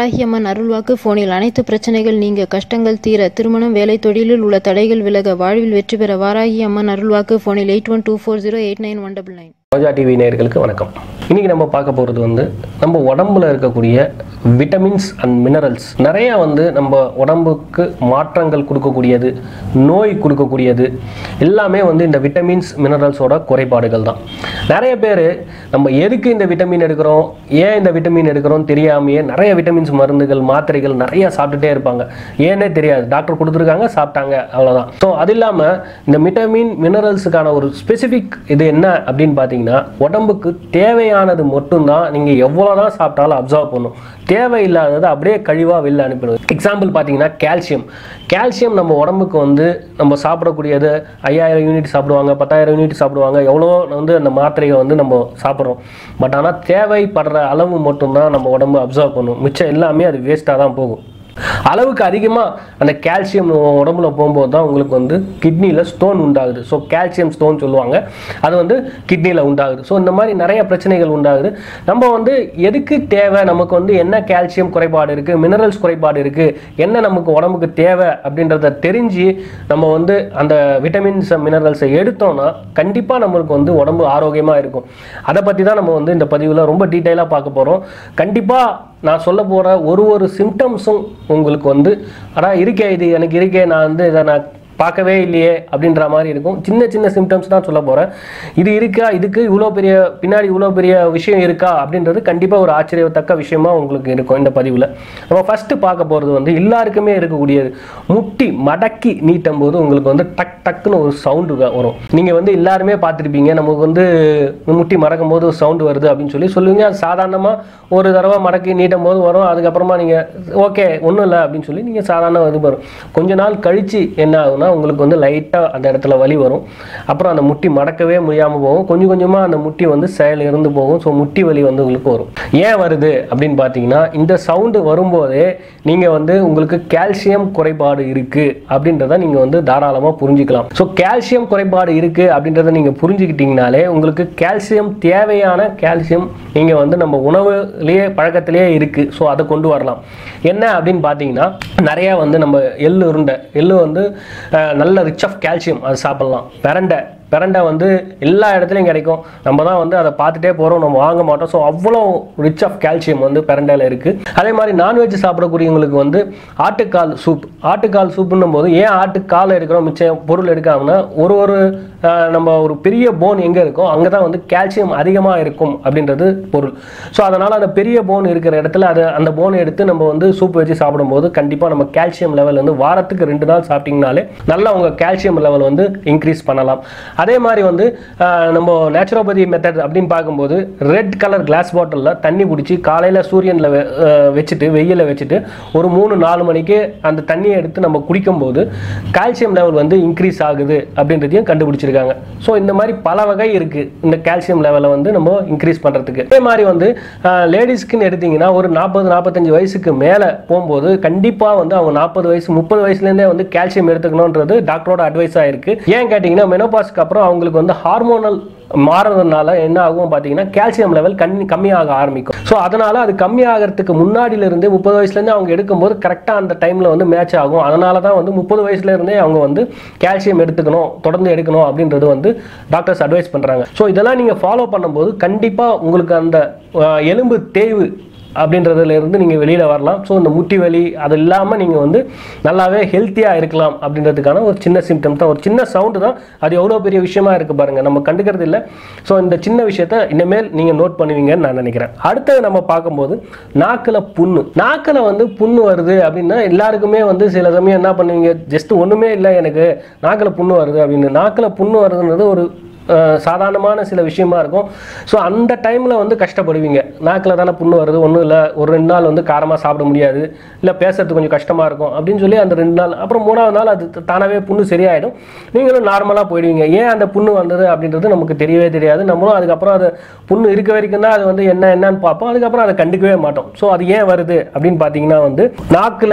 வாராகி அம்மன் அருள்வாக்கு போனில் அனைத்து பிரச்சனைகள் நீங்க கஷ்டங்கள் தீர திருமணம் வேலை தொழிலில் உள்ள தடைகள் விலக வாழ்வில் வெற்றி பெற வாராகி அம்மன் அருள்வாக்கு போனில் eight one two four zero eight nine one double nine Roja TV நேயர்களுக்கு வணக்கம் இன்னைக்கு நம்ம பார்க்க போகிறது வந்து நம்ம உடம்புல இருக்கக்கூடிய விட்டமின்ஸ் அண்ட் மினரல்ஸ் நிறைய வந்து நம்ம உடம்புக்கு மாற்றங்கள் கொடுக்கக்கூடியது நோய் கொடுக்கக்கூடியது எல்லாமே வந்து இந்த விட்டமின்ஸ் மினரல்ஸோட குறைபாடுகள் தான் நிறைய பேர் நம்ம எதுக்கு இந்த விட்டமின் எடுக்கிறோம் ஏன் இந்த விட்டமின் எடுக்கிறோம் தெரியாமையே நிறைய விட்டமின்ஸ் மருந்துகள் மாத்திரைகள் நிறைய சாப்பிட்டுட்டே இருப்பாங்க ஏன்னே தெரியாது டாக்டர் கொடுத்துருக்காங்க சாப்பிட்டாங்க அவ்வளோதான் ஸோ அது இல்லாமல் இந்த விட்டமின் மினரல்ஸுக்கான ஒரு ஸ்பெசிஃபிக் இது என்ன அப்படின்னு பார்த்தீங்கன்னா உடம்புக்கு தேவையானது மட்டும்தான் நீங்கள் எவ்வளோ தான் சாப்பிட்டாலும் அப்சர்வ் பண்ணும் தேவையில்லாதது அப்படியே கழிவாக வெளில அனுப்பிடுது எக்ஸாம்பிள் பார்த்தீங்கன்னா கால்சியம் கால்சியம் நம்ம உடம்புக்கு வந்து நம்ம சாப்பிடக்கூடியது ஐயாயிரம் யூனிட் சாப்பிடுவாங்க பத்தாயிரம் யூனிட் சாப்பிடுவாங்க எவ்வளோ வந்து அந்த மாத்திரையை வந்து நம்ம சாப்பிட்றோம் பட் ஆனால் தேவைப்படுற அளவு மட்டும்தான் நம்ம உடம்பு அப்சர்வ் பண்ணும் மிச்சம் எல்லாமே அது வேஸ்ட்டாக தான் போகும் அளவுக்கு அதிகமாக அந்த கால்சியம் உடம்புல போகும்போது தான் உங்களுக்கு வந்து கிட்னியில் ஸ்டோன் உண்டாகுது ஸோ கால்சியம் ஸ்டோன் சொல்லுவாங்க அது வந்து கிட்னியில் உண்டாகுது ஸோ இந்த மாதிரி நிறைய பிரச்சனைகள் உண்டாகுது நம்ம வந்து எதுக்கு தேவை நமக்கு வந்து என்ன கால்சியம் குறைபாடு இருக்குது மினரல்ஸ் குறைபாடு இருக்குது என்ன நமக்கு உடம்புக்கு தேவை அப்படின்றத தெரிஞ்சு நம்ம வந்து அந்த விட்டமின்ஸ் மினரல்ஸை எடுத்தோம்னா கண்டிப்பாக நம்மளுக்கு வந்து உடம்பு ஆரோக்கியமாக இருக்கும் அதை பற்றி தான் நம்ம வந்து இந்த பதிவில் ரொம்ப டீட்டெயிலாக பார்க்க போகிறோம் கண்டிப்பாக நான் சொல்ல போகிற ஒரு ஒரு சிம்டம்ஸும் உங்களுக்கு வந்து அடா இருக்கே இது எனக்கு இருக்கே நான் வந்து இதை நான் பார்க்கவே இல்லையே அப்படின்ற மாதிரி இருக்கும் சின்ன சின்ன சிம்டம்ஸ் தான் சொல்ல போகிறேன் இது இருக்கா இதுக்கு இவ்வளோ பெரிய பின்னாடி இவ்வளோ பெரிய விஷயம் இருக்கா அப்படின்றது கண்டிப்பாக ஒரு ஆச்சரியத்தக்க விஷயமா உங்களுக்கு இருக்கும் இந்த பதிவில் நம்ம ஃபஸ்ட்டு பார்க்க போகிறது வந்து எல்லாருக்குமே இருக்கக்கூடியது முட்டி மடக்கி நீட்டும் போது உங்களுக்கு வந்து டக் டக்குன்னு ஒரு சவுண்டு வரும் நீங்கள் வந்து எல்லாருமே பார்த்துருப்பீங்க நமக்கு வந்து முட்டி மடக்கும் போது சவுண்டு வருது அப்படின்னு சொல்லி சொல்லுவீங்க அது சாதாரணமாக ஒரு தடவை மடக்கி நீட்டும் போது வரும் அதுக்கப்புறமா நீங்கள் ஓகே ஒன்றும் இல்லை அப்படின்னு சொல்லி நீங்கள் சாதாரண இது வரும் கொஞ்ச நாள் கழித்து என்ன ஆகுனா உங்களுக்கு வந்து லைட்டாக அந்த இடத்துல வலி வரும் அப்புறம் அந்த முட்டி மடக்கவே முடியாமல் போகும் கொஞ்சம் கொஞ்சமாக அந்த முட்டி வந்து செயல் இருந்து போகும் ஸோ முட்டி வலி வந்து உங்களுக்கு வரும் ஏன் வருது அப்படின்னு பார்த்தீங்கன்னா இந்த சவுண்டு வரும்போதே நீங்கள் வந்து உங்களுக்கு கால்சியம் குறைபாடு இருக்குது அப்படின்றத நீங்கள் வந்து தாராளமாக புரிஞ்சுக்கலாம் ஸோ கால்சியம் குறைபாடு இருக்குது அப்படின்றத நீங்கள் புரிஞ்சுக்கிட்டீங்கனாலே உங்களுக்கு கால்சியம் தேவையான கால்சியம் நீங்கள் வந்து நம்ம உணவுலேயே பழக்கத்திலேயே இருக்குது ஸோ அதை கொண்டு வரலாம் என்ன அப்படின்னு பார்த்தீங்கன்னா நிறையா வந்து நம்ம எள்ளு உருண்டை எள்ளு வந்து அஹ், நல்ல ரிச் ஆஃப் கால்சியம் அது சாப்பிட்லாம் பிரண்டை பிரண்டை வந்து எல்லா இடத்துலையும் கிடைக்கும் நம்ம தான் வந்து அதை பார்த்துட்டே போகிறோம் நம்ம வாங்க மாட்டோம் ஸோ அவ்வளோ ரிச் ஆஃப் கால்சியம் வந்து பிரண்டையில் இருக்குது அதே மாதிரி நான்வெஜ் சாப்பிடக்கூடியவங்களுக்கு வந்து ஆட்டுக்கால் சூப் ஆட்டுக்கால் சூப்புன்னும் போது ஏன் ஆட்டுக்கால் எடுக்கிறோம் மிச்சம் பொருள் எடுக்காமனா ஒரு ஒரு அஹ், நம்ம ஒரு பெரிய போன் எங்கே இருக்கோ அங்கே தான் வந்து கால்சியம் அதிகமாக இருக்கும் அப்படின்றது பொருள் ஸோ அதனால் அந்த பெரிய போன் இருக்கிற இடத்துல அதை அந்த போனை எடுத்து நம்ம வந்து சூப் வச்சு சாப்பிடும்போது கண்டிப்பாக நம்ம கால்சியம் லெவல் வந்து வாரத்துக்கு ரெண்டு நாள் சாப்பிட்டீங்கனாலே நல்லா உங்கள் கால்சியம் லெவல் வந்து இன்க்ரீஸ் பண்ணலாம் அதே மாதிரி வந்து ஆஹ், நம்ம நேச்சுரோபதி மெத்தட் அப்படின்னு பார்க்கும்போது ரெட் கலர் கிளாஸ் பாட்டிலில் தண்ணி பிடிச்சி காலையில் சூரியனில் வச்சுட்டு வெயிலில் வச்சுட்டு ஒரு மூணு நாலு மணிக்கு அந்த தண்ணியை எடுத்து நம்ம குடிக்கும்போது கால்சியம் லெவல் வந்து இன்க்ரீஸ் ஆகுது அப்படின்றதையும் கண்டுபிடிச்சிருக்காங்க ஸோ இந்த மாதிரி பல வகை இருக்குது இந்த கால்சியம் லெவலை வந்து நம்ம இன்க்ரீஸ் பண்ணுறதுக்கு அதே மாதிரி வந்து லேடிஸ்க்குன்னு எடுத்தீங்கன்னா ஒரு நாற்பது நாற்பத்தஞ்சு வயசுக்கு மேலே போகும்போது கண்டிப்பாக வந்து அவங்க நாற்பது வயசு முப்பது வயசுலேருந்தே வந்து கால்சியம் எடுத்துக்கணுன்றது டாக்டரோட அட்வைஸாக இருக்குது ஏன் கேட்டிங்கன்னா மெனோபாஸ்க்கு அப்புறம் அவங்களுக்கு வந்து ஹார்மோனல் மாறுறதுனால என்ன ஆகும் பார்த்தீங்கன்னா கால்சியம் லெவல் கம்மி கம்மியாக ஆரம்பிக்கும் ஸோ அதனால அது கம்மியாகிறதுக்கு முன்னாடியிலிருந்தே முப்பது வயசுலேருந்து அவங்க எடுக்கும்போது கரெக்டாக அந்த டைமில் வந்து மேட்ச் ஆகும் அதனால தான் வந்து முப்பது வயசுலேருந்தே அவங்க வந்து கால்சியம் எடுத்துக்கணும் தொடர்ந்து எடுக்கணும் அப்படின்றது வந்து டாக்டர்ஸ் அட்வைஸ் பண்ணுறாங்க ஸோ இதெல்லாம் நீங்கள் ஃபாலோ பண்ணும்போது கண்டிப்பாக உங்களுக்கு அந்த அஹ், எலும்பு தேய்வு அப்படின்றதுல இருந்து நீங்கள் வெளியில் வரலாம் ஸோ இந்த முட்டி வலி அது இல்லாமல் நீங்கள் வந்து நல்லாவே ஹெல்த்தியாக இருக்கலாம் அப்படின்றதுக்கான ஒரு சின்ன சிம்டம் தான் ஒரு சின்ன சவுண்டு தான் அது எவ்வளோ பெரிய விஷயமா இருக்குது பாருங்கள் நம்ம கண்டுக்கிறது இல்லை ஸோ இந்த சின்ன விஷயத்த இனிமேல் நீங்கள் நோட் பண்ணுவீங்கன்னு நான் நினைக்கிறேன் அடுத்தது நம்ம பார்க்கும்போது நாக்கில் புண்ணு நாக்கில் வந்து புண்ணு வருது அப்படின்னா எல்லாருக்குமே வந்து சில சமயம் என்ன பண்ணுவீங்க ஜஸ்ட் ஒன்றுமே இல்லை எனக்கு நாக்கில் புண்ணு வருது அப்படின்னு நாக்கில் புண்ணு வருதுன்றது ஒரு அஹ், சாதாரணமான சில விஷயமா இருக்கும் ஸோ அந்த டைமில் வந்து கஷ்டப்படுவீங்க நாக்கில் தானே புண்ணு வருது ஒன்றும் இல்லை ஒரு ரெண்டு நாள் வந்து காரமாக சாப்பிட முடியாது இல்லை பேசுறது கொஞ்சம் கஷ்டமாக இருக்கும் அப்படின்னு சொல்லி அந்த ரெண்டு நாள் அப்புறம் மூணாவது நாள் அது தானாகவே புண்ணு சரியாயிடும் நீங்களும் நார்மலாக போயிடுவீங்க ஏன் அந்த புண்ணு வந்தது அப்படின்றது நமக்கு தெரியவே தெரியாது நம்மளும் அதுக்கப்புறம் அது புண்ணு இருக்க வரைக்கும் தான் அது வந்து என்ன என்னன்னு பார்ப்போம் அதுக்கப்புறம் அதை கண்டுக்கவே மாட்டோம் ஸோ அது ஏன் வருது அப்படின்னு பார்த்தீங்கன்னா வந்து நாக்கில்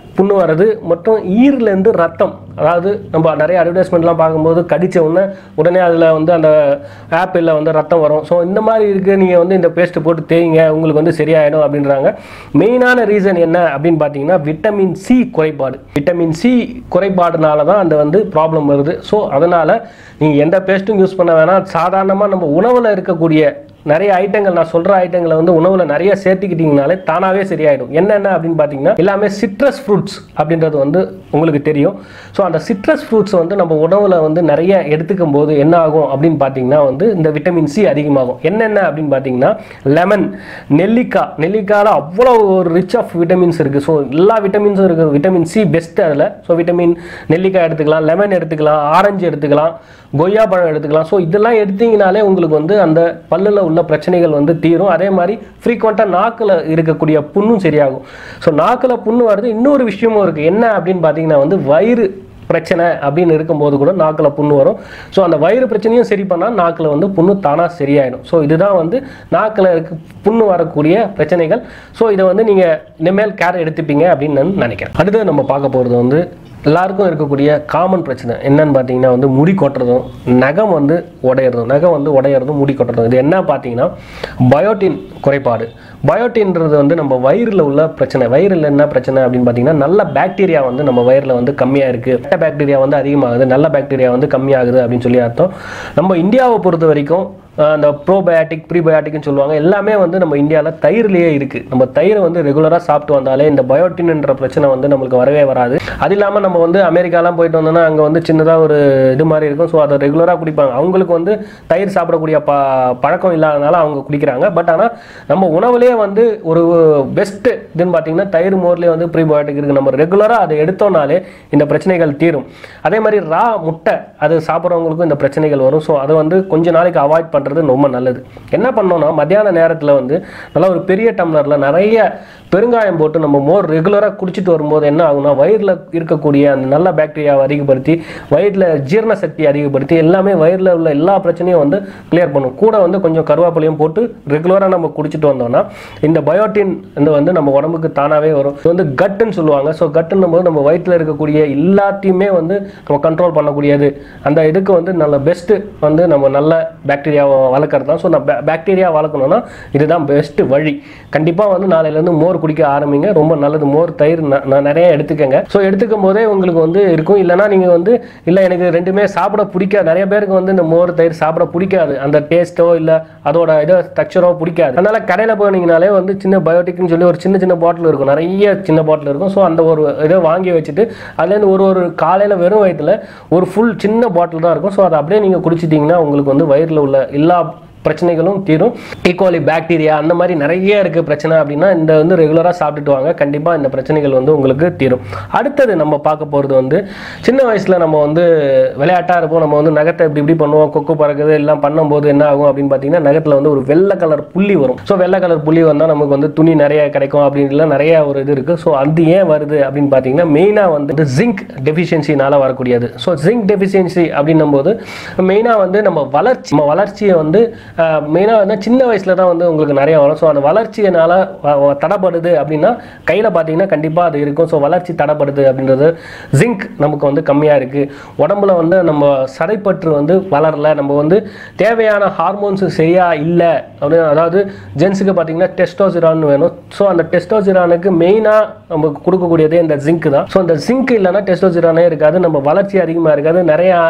புண்ணு வர்றது மற்றும் ஈரலேருந்து ரத்தம் அதாவது நம்ம நிறைய அட்வர்டைஸ்மெண்ட்லாம் பார்க்கும்போது கடிச்ச உடனே உடனே அதில் வந்து அந்த ஆப்பிளில் வந்து ரத்தம் வரும் ஸோ இந்த மாதிரி இருக்குது நீங்கள் வந்து இந்த பேஸ்ட்டு போட்டு தேய்ங்க உங்களுக்கு வந்து சரியாயிடும் அப்படின்றாங்க மெயினான ரீசன் என்ன அப்படின்னு பார்த்தீங்கன்னா விட்டமின் சி குறைபாடு விட்டமின் சி குறைபாடுனால தான் அந்த வந்து ப்ராப்ளம் வருது ஸோ அதனால் நீங்கள் எந்த பேஸ்ட்டும் யூஸ் பண்ண வேணாம் சாதாரணமாக நம்ம உணவில் இருக்கக்கூடிய நிறைய ஐட்டங்கள் நான் சொல்கிற ஐட்டங்களை வந்து உணவில் நிறைய சேர்த்துக்கிட்டிங்கனாலே தானாகவே சரியாயிடும் என்னென்ன அப்படின்னு பார்த்தீங்கன்னா எல்லாமே சிட்ரஸ் ஃப்ரூட்ஸ் அப்படின்றது வந்து உங்களுக்கு தெரியும் ஸோ அந்த சிட்ரஸ் ஃப்ரூட்ஸ் வந்து நம்ம உணவில் வந்து நிறைய எடுத்துக்கும் போது என்ன ஆகும் அப்படின்னு பார்த்தீங்கன்னா வந்து இந்த விட்டமின் சி அதிகமாகும் என்னென்ன அப்படின்னு பார்த்தீங்கன்னா லெமன் நெல்லிக்காய் நெல்லிக்காயில் அவ்வளோ ஒரு ரிச் ஆஃப் விட்டமின்ஸ் இருக்குது ஸோ எல்லா விட்டமின்ஸும் இருக்குது விட்டமின் சி பெஸ்ட் அதில் ஸோ விட்டமின் நெல்லிக்காய் எடுத்துக்கலாம் லெமன் எடுத்துக்கலாம் ஆரஞ்சு எடுத்துக்கலாம் கொய்யா பழம் எடுத்துக்கலாம் ஸோ இதெல்லாம் எடுத்தீங்கனாலே உங்களுக்கு வந்து அந்த பல்லில் உள்ள பிரச்சனைகள் வந்து தீரும் அதே மாதிரி ஃப்ரீக்வெண்ட்டாக நாக்கில் இருக்கக்கூடிய புண்ணும் சரியாகும் ஸோ நாக்கில் புண்ணு வருது இன்னொரு விஷயமும் இருக்குது என்ன அப்படின்னு பார்த்தீங்கன்னா வந்து வயிறு பிரச்சனை அப்படின்னு இருக்கும்போது கூட நாக்கில் புண்ணு வரும் ஸோ அந்த வயிறு பிரச்சனையும் சரி பண்ணால் நாக்கில் வந்து புண்ணு தானாக சரியாயிடும் ஸோ இதுதான் வந்து நாக்கில் இருக்க புண்ணு வரக்கூடிய பிரச்சனைகள் ஸோ இதை வந்து நீங்கள் இனிமேல் கேர் எடுத்துப்பீங்க அப்படின்னு நான் நினைக்கிறேன் அடுத்து நம்ம பார்க்க போகிறது வந்து எல்லாருக்கும் இருக்கக்கூடிய காமன் பிரச்சனை என்னன்னு பார்த்தீங்கன்னா வந்து முடி கொட்டுறதும் நகம் வந்து உடையிறதும் நகம் வந்து உடையிறதும் முடி கொட்டுறதும் இது என்ன பார்த்தீங்கன்னா பயோட்டின் குறைபாடு பயோட்டின்றது வந்து நம்ம வயிறில் உள்ள பிரச்சனை வயிறில் என்ன பிரச்சனை அப்படின்னு பார்த்தீங்கன்னா நல்ல பாக்டீரியா வந்து நம்ம வயிறில் வந்து கம்மியாக இருக்குது கெட்ட பாக்டீரியா வந்து அதிகமாகுது நல்ல பாக்டீரியா வந்து கம்மியாகுது அப்படின்னு சொல்லி அர்த்தம் நம்ம இந்தியாவை பொறுத்த வரைக்கும் அஹ், அந்த ப்ரோபயாட்டிக் ப்ரீபயாட்டிக்னு சொல்லுவாங்க எல்லாமே வந்து நம்ம இந்தியாவில் தயிர்லேயே இருக்குது நம்ம தயிரை வந்து ரெகுலராக சாப்பிட்டு வந்தாலே இந்த பயோட்டின்ன்ற பிரச்சனை வந்து நம்மளுக்கு வரவே வராது அது இல்லாமல் நம்ம வந்து அமெரிக்காலாம் போயிட்டு வந்தோம்னா அங்கே வந்து சின்னதாக ஒரு இது மாதிரி இருக்கும் ஸோ அதை ரெகுலராக குடிப்பாங்க அவங்களுக்கு வந்து தயிர் சாப்பிடக்கூடிய ப பழக்கம் இல்லாதனால அவங்க குடிக்கிறாங்க பட் ஆனால் நம்ம உணவுலேயே வந்து ஒரு பெஸ்ட்டு இதுன்னு பார்த்தீங்கன்னா தயிர் மோர்லேயே வந்து ப்ரீபயோட்டிக் இருக்குது நம்ம ரெகுலராக அதை எடுத்தோம்னாலே இந்த பிரச்சனைகள் தீரும் அதே மாதிரி ரா முட்டை அது சாப்பிட்றவங்களுக்கும் இந்த பிரச்சனைகள் வரும் ஸோ அதை வந்து கொஞ்ச நாளைக்கு அவாய்ட் பண்ணுறது ரொம்ப நல்லது என்ன பண்ணோம்னா மத்தியான நேரத்தில் வந்து நல்லா ஒரு பெரிய டம்ளரில் நிறைய பெருங்காயம் போட்டு நம்ம மோர் ரெகுலராக குடிச்சிட்டு வரும்போது என்ன ஆகும்னா வயிறில் இருக்கக்கூடிய அந்த நல்ல பாக்டீரியாவை அதிகப்படுத்தி வயிறில் ஜீரண சக்தி அதிகப்படுத்தி எல்லாமே வயிறில் உள்ள எல்லா பிரச்சனையும் வந்து கிளியர் பண்ணும் கூட வந்து கொஞ்சம் கருவேப்பிலையும் போட்டு ரெகுலராக நம்ம குடிச்சிட்டு வந்தோம்னா இந்த பயோட்டின் இந்த வந்து நம்ம உடம்புக்கு தானாகவே வரும் இது வந்து கட்டுன்னு சொல்லுவாங்க ஸோ கட்டுன்னும் போது நம்ம வயிற்றில் இருக்கக்கூடிய எல்லாத்தையுமே வந்து நம்ம கண்ட்ரோல் பண்ணக்கூடியது அந்த இதுக்கு வந்து நல்ல பெஸ்ட்டு வந்து நம்ம நல்ல பாக்டீரியாவை வளர்க்குறது தான் ஸோ நம்ம பாக்டீரியா வளர்க்கணும்னா இதுதான் பெஸ்ட்டு வழி கண்டிப்பாக வந்து நாளையிலேருந்து மோர் குடிக்க ஆரம்பிங்க ரொம்ப நல்லது மோர் தயிர் ந- ந- நிறைய எடுத்துக்கங்க ஸோ எடுத்துக்கும் போதே உங்களுக்கு வந்து இருக்கும் இல்லைனா நீங்கள் வந்து இல்லை எனக்கு ரெண்டுமே சாப்பிட பிடிக்காது நிறைய பேருக்கு வந்து இந்த மோர் தயிர் சாப்பிட பிடிக்காது அந்த டேஸ்ட்டோ இல்லை அதோட இதோ ஸ்ட்ரக்சரோ பிடிக்காது அதனால கடையில் போனீங்கனாலே வந்து சின்ன பயோட்டிக்னு சொல்லி ஒரு சின்ன சின்ன பாட்டில் இருக்கும் நிறைய சின்ன பாட்டில் இருக்கும் ஸோ அந்த ஒரு இதை வாங்கி வச்சுட்டு அதுலேருந்து ஒரு ஒரு காலையில் வெறும் வயிற்றுல ஒரு ஃபுல் சின்ன பாட்டில் தான் இருக்கும் ஸோ அதை அப்படியே நீங்கள் குடிச்சிட்டிங்கன்னா உங்களுக்கு வந்து வயிறில் உள்ள எல்லா பிரச்சனைகளும் தீரும் ஈக்குவலி பாக்டீரியா அந்த மாதிரி நிறைய இருக்குது பிரச்சனை அப்படின்னா இந்த வந்து ரெகுலராக சாப்பிட்டுட்டு வாங்க கண்டிப்பாக இந்த பிரச்சனைகள் வந்து உங்களுக்கு தீரும் அடுத்தது நம்ம பார்க்க போகிறது வந்து சின்ன வயசில் நம்ம வந்து விளையாட்டாக இருப்போம் நம்ம வந்து நகத்தை இப்படி இப்படி பண்ணுவோம் கொக்கு பறக்குது எல்லாம் பண்ணும்போது என்ன ஆகும் அப்படின்னு பார்த்தீங்கன்னா நகத்தில் வந்து ஒரு வெள்ளை கலர் புள்ளி வரும் ஸோ வெள்ளை கலர் புள்ளி வந்தால் நமக்கு வந்து துணி நிறைய கிடைக்கும் அப்படின்லாம் நிறைய ஒரு இது இருக்குது ஸோ அது ஏன் வருது அப்படின்னு பார்த்தீங்கன்னா மெயினாக வந்து ஜிங்க் டெஃபிஷியன்சினால வரக்கூடியது ஸோ ஜிங்க் டெஃபிஷியன்சி அப்படின்னும் போது மெயினாக வந்து நம்ம வளர்ச்சி நம்ம வளர்ச்சியை வந்து மெயினாக வந்து சின்ன வயசில் தான் வந்து உங்களுக்கு நிறைய வரும் ஸோ அந்த வளர்ச்சியினால வ- வ- தடைப்படுது அப்படின்னா கையில் பார்த்தீங்கன்னா கண்டிப்பாக அது இருக்கும் ஸோ வளர்ச்சி தடைப்படுது அப்படின்றது ஜிங்க் நமக்கு வந்து கம்மியாக இருக்குது உடம்புல வந்து நம்ம சதைப்பற்று வந்து வளரல நம்ம வந்து தேவையான ஹார்மோன்ஸ் சரியாக இல்லை அப்படின்னு அதாவது ஜென்ஸுக்கு பார்த்தீங்கன்னா டெஸ்டோசிரான் வேணும் ஸோ அந்த டெஸ்டோசிரானுக்கு மெயினாக நமக்கு கொடுக்கக்கூடியதே இந்த ஜிங்க் தான் ஸோ இந்த ஜிங்க் இல்லைன்னா டெஸ்டோசிரானே இருக்காது நம்ம வளர்ச்சி அதிகமாக இருக்காது நிறையா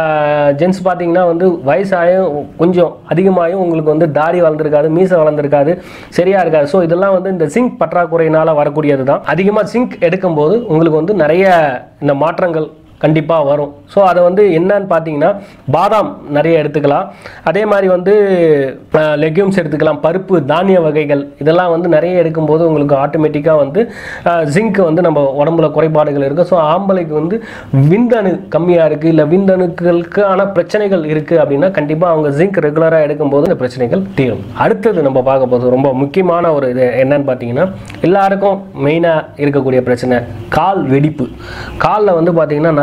ஜென்ஸ் பார்த்தீங்கன்னா வந்து வயசாயும் கொஞ்சம் அதிகமாயும் உங்களுக்கு வந்து தாடி வளர்ந்துருக்காது மீசை வளர்ந்துருக்காது சரியா இருக்காது ஸோ இதெல்லாம் வந்து இந்த ஜிங்க் பற்றாக்குறையினால வரக்கூடியது தான் அதிகமாக ஜிங்க் எடுக்கும்போது உங்களுக்கு வந்து நிறைய இந்த மாற்றங்கள் கண்டிப்பாக வரும் ஸோ அதை வந்து என்னன்னு பார்த்தீங்கன்னா பாதாம் நிறைய எடுத்துக்கலாம் அதே மாதிரி வந்து லெக்யூம்ஸ் எடுத்துக்கலாம் பருப்பு தானிய வகைகள் இதெல்லாம் வந்து நிறைய எடுக்கும்போது உங்களுக்கு ஆட்டோமேட்டிக்காக வந்து ஜிங்க் வந்து நம்ம உடம்புல குறைபாடுகள் இருக்குது ஸோ ஆம்பளைக்கு வந்து விந்தணு கம்மியாக இருக்குது இல்லை விந்தணுக்களுக்கான பிரச்சனைகள் இருக்குது அப்படின்னா கண்டிப்பாக அவங்க ஜிங்க் ரெகுலராக எடுக்கும்போது இந்த பிரச்சனைகள் தீரும் அடுத்தது நம்ம பார்க்க போகிறது ரொம்ப முக்கியமான ஒரு இது என்னன்னு பார்த்தீங்கன்னா எல்லாருக்கும் மெயினாக இருக்கக்கூடிய பிரச்சனை கால் வெடிப்பு காலில் வந்து பார்த்தீங்கன்னா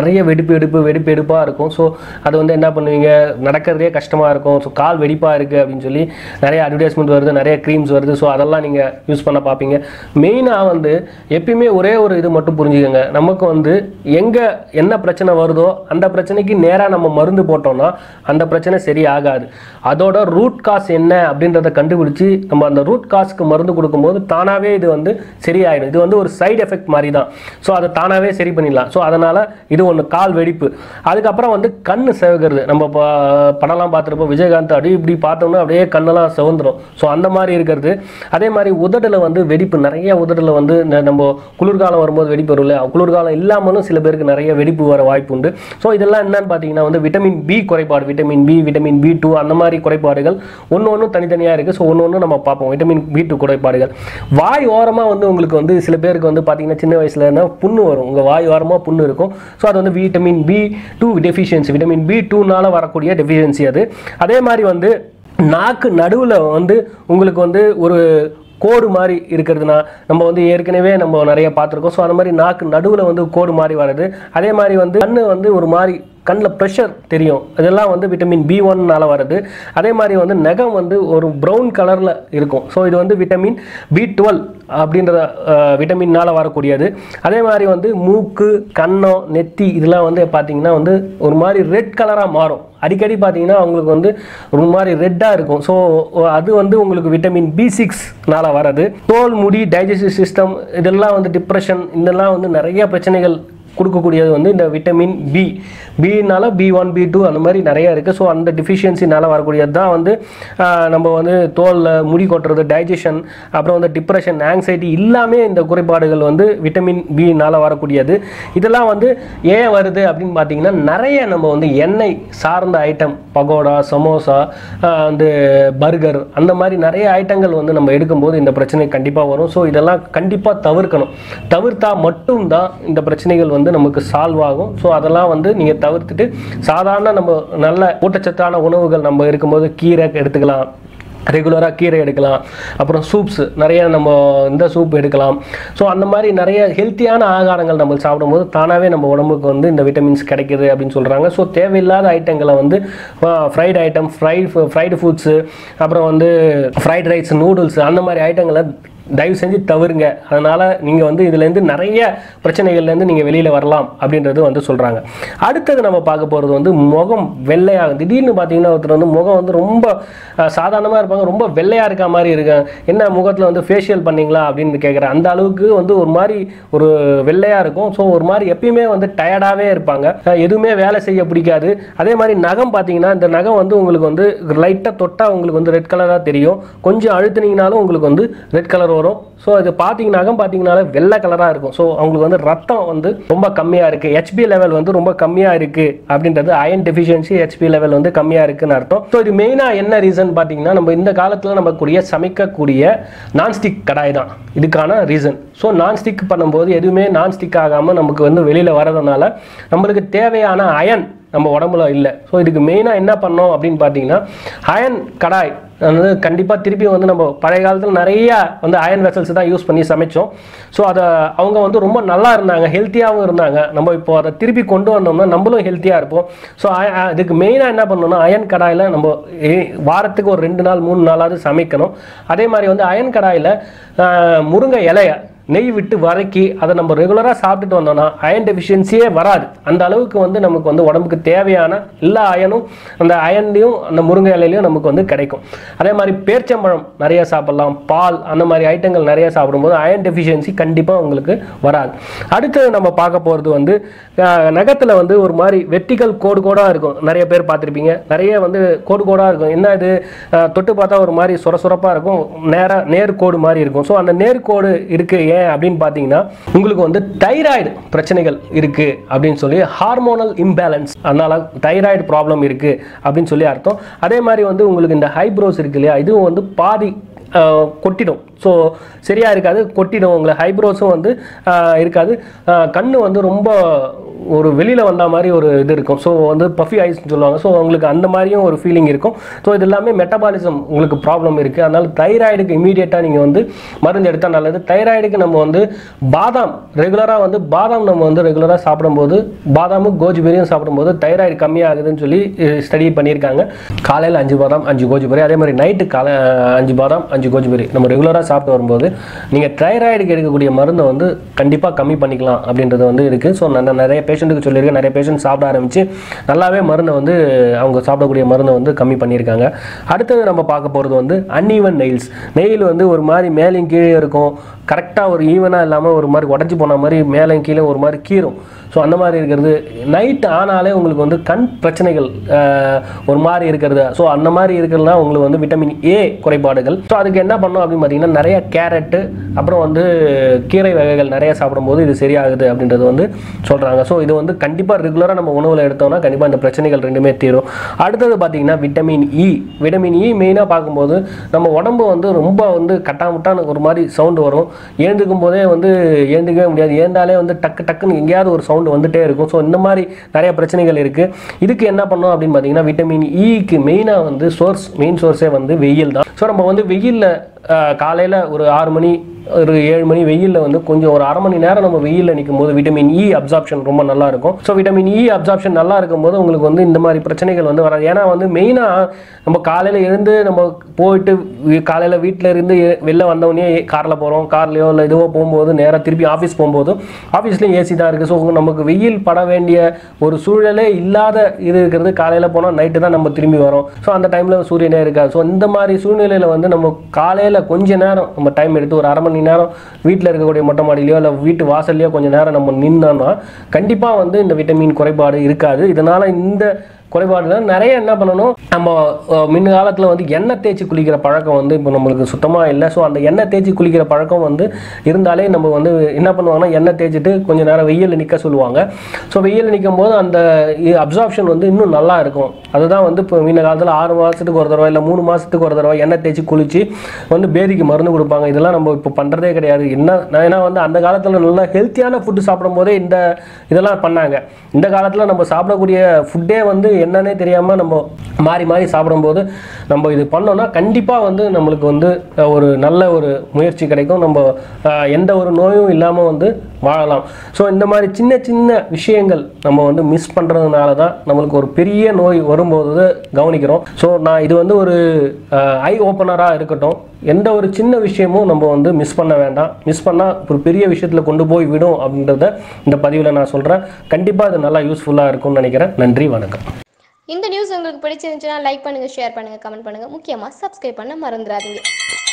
நிறைய வெடிப்பு வெடிப்பு வெடிப்பு வெடிப்பாக இருக்கும் ஸோ அது வந்து என்ன பண்ணுவீங்க நடக்கிறதே கஷ்டமாக இருக்கும் ஸோ கால் வெடிப்பாக இருக்குது அப்படின்னு சொல்லி நிறைய அட்வர்டைஸ்மெண்ட் வருது நிறைய க்ரீம்ஸ் வருது ஸோ அதெல்லாம் நீங்கள் யூஸ் பண்ண பார்ப்பீங்க மெயினாக வந்து எப்பயுமே ஒரே ஒரு இது மட்டும் புரிஞ்சுக்கோங்க நமக்கு வந்து எங்கே என்ன பிரச்சனை வருதோ அந்த பிரச்சனைக்கு நேராக நம்ம மருந்து போட்டோம்னா அந்த பிரச்சனை சரியாகாது அதோட ரூட் காஸ் என்ன அப்படின்றத கண்டுபிடிச்சி நம்ம அந்த ரூட் காஸ்க்கு மருந்து கொடுக்கும்போது தானாகவே இது வந்து சரியாயிடும் இது வந்து ஒரு சைடு எஃபெக்ட் மாதிரி தான் ஸோ அதை தானாகவே சரி பண்ணிடலாம் ஸோ அதனால் இது ஒன்று கால் வெடிப்பு அதுக்கப்புறம் வந்து கண் செவகிறது நம்ம ப- படம்லாம் பார்த்துருப்போம் விஜயகாந்த் அப்படி இப்படி பார்த்தோம்னா அப்படியே கண்ணெல்லாம் செவந்துரும் ஸோ அந்த மாதிரி இருக்கிறது அதே மாதிரி உதட்டில் வந்து வெடிப்பு நிறைய உதட்டில் வந்து இந்த நம்ம குளிர்காலம் வரும்போது வெடிப்பு வரும் இல்லையா குளிர்காலம் இல்லாமலும் சில பேருக்கு நிறைய வெடிப்பு வர வாய்ப்பு உண்டு ஸோ இதெல்லாம் என்னன்னு பார்த்தீங்கன்னா வந்து விட்டமின் பி குறைபாடு vitamin B vitamin B two அந்த மாதிரி குறைபாடுகள் ஒன்று ஒன்று தனித்தனியாக இருக்குது ஸோ ஒன்று ஒன்று நம்ம பார்ப்போம் விட்டமின் பி டூ குறைபாடுகள் வாய் ஓரமாக வந்து உங்களுக்கு வந்து சில பேருக்கு வந்து பார்த்தீங்கன்னா சின்ன வயசுல இருந்தால் புண்ணு வரும் உங்கள் வாய் ஓரமாக புண்ணு இருக்கும் ஸோ அது வந்து vitamin B two deficiency vitamin B டூனால வரக்கூடிய டெஃபிஷியன்சி அது அதே மாதிரி வந்து நாக்கு நடுவில் வந்து உங்களுக்கு வந்து ஒரு கோடு மாதிரி இருக்கிறதுனா நம்ம வந்து ஏற்கனவே நம்ம நிறைய பார்த்துருக்கோம் ஸோ அந்த மாதிரி நாக்கு நடுவில் வந்து கோடு மாதிரி வருது அதே மாதிரி வந்து கண்ணு வந்து ஒரு மாதிரி கண்ணில் ப்ரெஷர் தெரியும் இதெல்லாம் வந்து விட்டமின் பி ஒன்னால வருது அதே மாதிரி வந்து நகம் வந்து ஒரு ப்ரௌன் கலரில் இருக்கும் ஸோ இது வந்து விட்டமின் பி டுவெல் அப்படின்ற விட்டமின்னால வரக்கூடியது அதே மாதிரி வந்து மூக்கு கன்னம் நெத்தி இதெல்லாம் வந்து பார்த்தீங்கன்னா வந்து ஒரு மாதிரி ரெட் கலராக மாறும் அடிக்கடி பார்த்தீங்கன்னா அவங்களுக்கு வந்து ஒரு மாதிரி ரெட்டாக இருக்கும் ஸோ அது வந்து உங்களுக்கு விட்டமின் பி சிக்ஸ்னால வர்றது தோல் முடி டைஜஸ்டிவ் சிஸ்டம் இதெல்லாம் வந்து டிப்ரெஷன் இதெல்லாம் வந்து நிறைய பிரச்சனைகள் கொடுக்கக்கூடியது வந்து இந்த விட்டமின் பி பினால பி ஒன் பி டூ அந்த மாதிரி நிறைய இருக்குது ஸோ அந்த டிஃபிஷியன்சினால வரக்கூடியது தான் வந்து ஆஹ், நம்ம வந்து தோலில் முடி கொட்டுறது டைஜஷன் அப்புறம் வந்து டிப்ரெஷன் ஆங்ஸைட்டி எல்லாமே இந்த குறைபாடுகள் வந்து விட்டமின் பினால வரக்கூடியது இதெல்லாம் வந்து ஏன் வருது அப்படின்னு பார்த்தீங்கன்னா நிறைய நம்ம வந்து எண்ணெய் சார்ந்த ஐட்டம் பகோடா சமோசா ஆஹ், வந்து பர்கர் அந்த மாதிரி நிறைய ஐட்டங்கள் வந்து நம்ம எடுக்கும்போது இந்த பிரச்சனை கண்டிப்பாக வரும் ஸோ இதெல்லாம் கண்டிப்பாக தவிர்க்கணும் தவிர்த்தா மட்டும்தான் இந்த பிரச்சனைகள் வந்து நமக்கு சால்வ் ஆகும் ஸோ அதெல்லாம் வந்து நீங்கள் தவிர்த்துட்டு சாதாரண நம்ம நல்ல ஊட்டச்சத்தான உணவுகள் நம்ம இருக்கும்போது கீரை எடுத்துக்கலாம் ரெகுலராக கீரை எடுக்கலாம் அப்புறம் சூப்ஸ் நிறைய நம்ம இந்த சூப் எடுக்கலாம் ஸோ அந்த மாதிரி நிறைய ஹெல்த்தியான ஆகாரங்கள் நம்ம சாப்பிடும்போது தானாகவே நம்ம உடம்புக்கு வந்து இந்த விட்டமின்ஸ் கிடைக்குது அப்படின்னு சொல்கிறாங்க ஸோ தேவையில்லாத ஐட்டங்களை வந்து fried item fried fried foods அப்புறம் வந்து ஃப்ரைட் ரைஸ் நூடுல்ஸ் அந்த மாதிரி ஐட்டங்களை தயவு செஞ்சு தவிருங்க அதனால் நீங்கள் வந்து இதுலேருந்து நிறைய பிரச்சனைகள்லேருந்து நீங்கள் வெளியில் வரலாம் அப்படின்றது வந்து சொல்கிறாங்க அடுத்தது நம்ம பார்க்க போகிறது வந்து முகம் வெள்ளையாக திடீர்னு பார்த்தீங்கன்னா ஒருத்தர் வந்து முகம் வந்து ரொம்ப சாதாரணமாக இருப்பாங்க ரொம்ப வெள்ளையாக இருக்க மாதிரி இருக்காங்க என்ன முகத்தில் வந்து ஃபேஷியல் பண்ணீங்களா அப்படின்னு கேட்குறேன் அந்த அளவுக்கு வந்து ஒரு மாதிரி ஒரு வெள்ளையாக இருக்கும் ஸோ ஒரு மாதிரி எப்பயுமே வந்து டயர்டாகவே இருப்பாங்க அஹ் எதுவுமே வேலை செய்ய பிடிக்காது அதே மாதிரி நகம் பார்த்தீங்கன்னா இந்த நகம் வந்து உங்களுக்கு வந்து லைட்டாக தொட்டால் உங்களுக்கு வந்து ரெட் கலராக தெரியும் கொஞ்சம் அழுத்துனீங்கனாலும் உங்களுக்கு வந்து ரெட் கலர் வரும் ஸோ இது பார்த்தீங்கன்னா நகம் பார்த்தீங்கனாலே வெள்ளை கலராக இருக்கும் ஸோ அவங்களுக்கு வந்து ரத்தம் வந்து ரொம்ப கம்மியாக இருக்குது ஹெச்பி லெவல் வந்து ரொம்ப கம்மியாக இருக்குது அப்படின்றது அயன் டெஃபிஷியன்சி ஹெச்பி லெவல் வந்து கம்மியாக இருக்குன்னு அர்த்தம் ஸோ இது மெயினாக என்ன ரீசன் பார்த்தீங்கன்னா நம்ம இந்த காலத்தில் நம்ம கூடிய சமைக்கக்கூடிய நான்ஸ்டிக் கடாய் தான் இதுக்கான ரீசன் ஸோ நான்ஸ்டிக் பண்ணும்போது எதுவுமே நான்ஸ்டிக் ஆகாமல் நமக்கு வந்து வெளியில் வரதுனால நம்மளுக்கு தேவையான அயன் நம்ம உடம்புல இல்லை ஸோ இதுக்கு மெயினாக என்ன பண்ணோம் அப்படின்னு பார்த்தீங்கன்னா அயன் கடாய் வந்து கண்டிப்பாக திருப்பி வந்து நம்ம பழைய காலத்தில் நிறைய வந்து அயன் வெசல்ஸ் தான் யூஸ் பண்ணி சமைச்சோம் ஸோ அதை அவங்க வந்து ரொம்ப நல்லா இருந்தாங்க ஹெல்த்தியாகவும் இருந்தாங்க நம்ம இப்போ அதை திருப்பி கொண்டு வந்தோம்னா நம்மளும் ஹெல்த்தியாக இருப்போம் ஸோ இதுக்கு மெயினாக என்ன பண்ணணும்னா அயன் கடாயில் நம்ம ஏ- வாரத்துக்கு ஒரு ரெண்டு நாள் மூணு நாளாவது சமைக்கணும் அதே மாதிரி வந்து அயன் கடாயில் முருங்கை இலைய நெய் விட்டு வதக்கி அதை நம்ம ரெகுலராக சாப்பிட்டுட்டு வந்தோம்னா அயன் டெஃபிஷியன்சியே வராது அந்த அளவுக்கு வந்து நமக்கு வந்து உடம்புக்கு தேவையான எல்லா அயனும் அந்த அயன்லையும் அந்த முருங்கை இலையிலையும் நமக்கு வந்து கிடைக்கும் அதே மாதிரி பேர்ச்சம்பழம் நிறைய சாப்பிடலாம் பால் அந்த மாதிரி ஐட்டங்கள் நிறைய சாப்பிடும்போது அயன் டெஃபிஷியன்சி கண்டிப்பாக உங்களுக்கு வராது அடுத்தது நம்ம பார்க்க போகிறது வந்து நகத்தில் வந்து ஒரு மாதிரி வெர்டிக்கல் கோடு கோடாக இருக்கும் நிறைய பேர் பார்த்துருப்பீங்க நிறைய வந்து கோடு கோடாக இருக்கும் என்ன இது அஹ், தொட்டு பார்த்தா ஒரு மாதிரி சொர சொரப்பாக இருக்கும் நேராக நேர்கோடு மாதிரி இருக்கும் ஸோ அந்த நேர்கோடு இருக்கு ஏன் அப்படின்னு பார்த்தீங்கன்னா உங்களுக்கு வந்து தைராய்டு பிரச்சனைகள் இருக்கு அப்படின்னு சொல்லி ஹார்மோனல் இம்பேலன்ஸ் அதனால தைராய்டு ப்ராப்ளம் இருக்கு அப்படின்னு சொல்லி அர்த்தம் அதே மாதிரி வந்து உங்களுக்கு இந்த ஹைப்ரோஸ் இருக்கு இல்லையா இதுவும் வந்து பாதி ஆஹ், கொட்டிடும் ஸோ சரியா இருக்காது கொட்டிடும் உங்களை ஹைப்ரோஸும் வந்து ஆஹ், இருக்காது ஆஹ், கண்ணு வந்து ரொம்ப ஒரு வெளியில் வந்த மாதிரி ஒரு இது இருக்கும் ஸோ வந்து பஃபி ஐஸ்னு சொல்லுவாங்க ஸோ உங்களுக்கு அந்த மாதிரியும் ஒரு ஃபீலிங் இருக்கும் ஸோ இது எல்லாமே மெட்டபாலிசம் உங்களுக்கு ப்ராப்ளம் இருக்குது அதனால் தைராய்டுக்கு இமீடியட்டாக நீங்கள் வந்து மருந்து எடுத்தால் நல்லது தைராய்டுக்கு நம்ம வந்து பாதாம் ரெகுலராக வந்து பாதாம் நம்ம வந்து ரெகுலராக சாப்பிடும்போது பாதாமும் கோஜுபெரியும் சாப்பிடும்போது தைராய்டு கம்மியாகுதுன்னு சொல்லி ஸ்டடி பண்ணியிருக்காங்க காலையில் அஞ்சு பாதாம் அஞ்சு கோஜுபெரி அதே மாதிரி நைட்டு காலை அஞ்சு பாதாம் அஞ்சு கோஜுபெரி நம்ம ரெகுலராக சாப்பிட்டு வரும்போது நீங்கள் தைராய்டுக்கு எடுக்கக்கூடிய மருந்தை வந்து கண்டிப்பாக கம்மி பண்ணிக்கலாம் அப்படின்றது வந்து இருக்குது ஸோ நான் நிறைய பேஷண்ட்டுக்கு சொல்லியிருக்கேன் நிறைய பேஷண்ட் சாப்பிட ஆரம்பித்து நல்லாவே மருந்தை வந்து அவங்க சாப்பிடக்கூடிய மருந்தை வந்து கம்மி பண்ணியிருக்காங்க அடுத்தது நம்ம பார்க்க போகிறது வந்து அன்ஈவன் நெயில்ஸ் நெயில் வந்து ஒரு மாதிரி மேலேயும் கீழே இருக்கும் கரெக்டாக ஒரு ஈவனாக இல்லாமல் ஒரு மாதிரி உடஞ்சி போன மாதிரி மேலேயும் கீழே ஒரு மாதிரி கீரும் ஸோ அந்த மாதிரி இருக்கிறது நைட் ஆனாலே உங்களுக்கு வந்து கண் பிரச்சனைகள் ஆஹ், ஒரு மாதிரி இருக்கிறது ஸோ அந்த மாதிரி இருக்கிறதுலாம் உங்களுக்கு வந்து விட்டமின் ஏ குறைபாடுகள் ஸோ அதுக்கு என்ன பண்ணணும் அப்படின்னு பார்த்தீங்கன்னா நிறைய கேரட்டு அப்புறம் வந்து கீரை வகைகள் நிறைய சாப்பிடும்போது இது சரியாகுது அப்படின்றது வந்து சொல்கிறாங்க ஸோ இது வந்து கண்டிப்பாக ரெகுலராக நம்ம உணவில் எடுத்தோம்னா கண்டிப்பாக இந்த பிரச்சனைகள் ரெண்டுமே தீரும் அடுத்தது பார்த்தீங்கன்னா விட்டமின் இ விட்டமின் இ மெயினாக பார்க்கும்போது நம்ம உடம்பு வந்து ரொம்ப வந்து கட்டாமுட்டான ஒரு மாதிரி சவுண்டு வரும் எழுந்துக்கும் போதே வந்து எழுந்துக்கவே முடியாது ஏந்தாலே வந்து டக்கு டக்குன்னு எங்கேயாவது ஒரு சவுண்டு வந்துட்டே இருக்கும் ஸோ இந்த மாதிரி நிறைய பிரச்சனைகள் இருக்குது இதுக்கு என்ன பண்ணோம் அப்படின்னு பார்த்தீங்கன்னா விட்டமின் இக்கு மெயினாக வந்து சோர்ஸ் மெயின் சோர்ஸே வந்து வெயில் தான் ஸோ நம்ம வந்து வெயிலில் காலையில் ஒரு ஆறு மணி ஒரு ஏழு மணி வெயிலில் வந்து கொஞ்சம் ஒரு அரை மணி நேரம் நம்ம வெயிலில் நிற்கும் போது விட்டமின் இ அப்சார்ப்ஷன் ரொம்ப நல்லா இருக்கும் ஸோ விட்டமின் இ அப்சார்ப்ஷன் நல்லா இருக்கும்போது உங்களுக்கு வந்து இந்த மாதிரி பிரச்சனைகள் வந்து வராது ஏன்னா வந்து மெயினாக நம்ம காலையில் எழுந்து நம்ம போயிட்டு காலையில் வீட்டில் இருந்து எ- வெளில வந்தவொடனே காரில் போகிறோம் கார்லையோ இல்லை இதுவோ போகும்போது நேராக திருப்பி ஆஃபீஸ் போகும்போது ஆஃபீஸ்லேயும் ஏசி தான் இருக்குது ஸோ நமக்கு வெயில் பட வேண்டிய ஒரு சூழலே இல்லாத இது இருக்கிறது காலையில் போனால் நைட்டு தான் நம்ம திரும்பி வரோம் ஸோ அந்த டைமில் சூரியனே இருக்காது ஸோ இந்த மாதிரி சூழ்நிலையில் வந்து நம்ம காலையில் கொஞ்ச நேரம் நம்ம டைம் எடுத்து ஒரு அரை மணி நேரம் வீட்டில் இருக்கக்கூடிய மொட்டை மாடியிலையோ இல்லை வீட்டு வாசல்லையோ கொஞ்ச நேரம் நம்ம நின்னோம்னா கண்டிப்பாக வந்து இந்த விட்டமின் குறைபாடு இருக்காது இதனால் இந்த குறைபாடுல நிறைய என்ன பண்ணணும் நம்ம அஹ், முன்ன காலத்தில் வந்து எண்ணெய் தேய்ச்சி குளிக்கிற பழக்கம் வந்து இப்போ நம்மளுக்கு சுத்தமாக இல்லை ஸோ அந்த எண்ணெய் தேய்ச்சி குளிக்கிற பழக்கம் வந்து இருந்தாலே நம்ம வந்து என்ன பண்ணுவாங்கன்னா எண்ணெய் தேய்ச்சிட்டு கொஞ்ச நேரம் வெயிலில் நிற்க சொல்லுவாங்க ஸோ வெயிலில் நிற்கும் போது அந்த அப்சார்ப்ஷன் வந்து இன்னும் நல்லா இருக்கும் அதுதான் வந்து இப்போ முன்ன காலத்தில் ஆறு மாதத்துக்கு ஒரு தடவை இல்லை மூணு மாதத்துக்கு ஒரு தடவை எண்ணெய் தேய்ச்சி குளிச்சு வந்து பேதிக்கு மருந்து கொடுப்பாங்க இதெல்லாம் நம்ம இப்போ பண்ணுறதே கிடையாது என்ன நான் ஏன்னா வந்து அந்த காலத்தில் நல்லா ஹெல்த்தியான ஃபுட்டு சாப்பிடும் போதே இந்த இதெல்லாம் பண்ணாங்க இந்த காலத்தில் நம்ம சாப்பிடக்கூடிய ஃபுட்டே வந்து என்னன்னே தெரியாமல் நம்ம மாறி மாறி சாப்பிடும்போது நம்ம இது பண்ணோம்னா கண்டிப்பாக வந்து நம்மளுக்கு வந்து அஹ், ஒரு நல்ல ஒரு முயற்சி கிடைக்கும் நம்ம அஹ், எந்த ஒரு நோயும் இல்லாமல் வந்து வாழலாம் ஸோ இந்த மாதிரி சின்ன சின்ன விஷயங்கள் நம்ம வந்து மிஸ் பண்ணுறதுனால தான் நம்மளுக்கு ஒரு பெரிய நோய் வரும்போது கவனிக்கிறோம் ஸோ நான் இது வந்து ஒரு ஐ ஓப்பனராக இருக்கட்டும் எந்த ஒரு சின்ன விஷயமும் நம்ம வந்து மிஸ் பண்ண வேண்டாம் மிஸ் பண்ணால் ஒரு பெரிய விஷயத்தில் கொண்டு போய் விடும் அப்படின்றத இந்த பதிவில் நான் சொல்கிறேன் கண்டிப்பாக இது நல்லா யூஸ்ஃபுல்லாக இருக்கும்னு நினைக்கிறேன் நன்றி வணக்கம் இந்த நியூஸ் உங்களுக்கு பிடிச்சிருந்துச்சுன்னா லைக் பண்ணுங்கள் ஷேர் பண்ணுங்கள் கமெண்ட் பண்ணுங்கள் முக்கியமாக சப்ஸ்கிரைப் பண்ண மறந்துடாதீங்க